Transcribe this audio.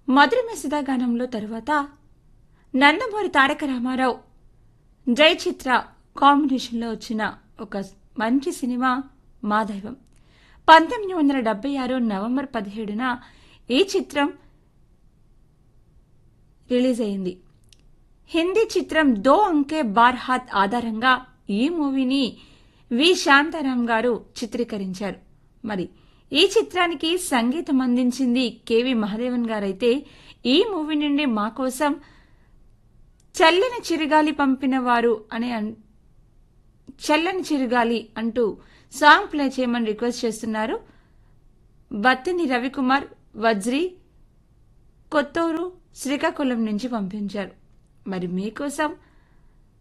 మధుర మెసిదా గానంలో తరువాత నందమూరి తారక రామారావు జై చిత్ర కాంబినేషన్లో వచ్చిన ఒక మంచి సినిమా మా దైవం పంతొమ్మిది వందల డెబ్బై ఆరు నవంబర్ పదిహేడున ఈ చిత్రం రిలీజ్ అయింది హిందీ చిత్రం దో అంకే బార్ హాత్ ఆధారంగా ఈ మూవీని వి శాంతారాం గారు చిత్రీకరించారు మరి ఈ చిత్రానికి సంగీతం అందించింది కెవి మహదేవన్ గారైతే ఈ మూవీ నుండి మా కోసం చల్లని చిరుగాలి పంపిన వారు అనే అన్- చల్లని చిరుగాలి అంటూ సాంగ్ ప్లే చేయమని రిక్వెస్ట్ చేస్తున్నారు బత్తిని రవికుమార్ వజ్రి కొత్తూరు శ్రీకాకుళం నుంచి పంపించారు మరి మీకోసం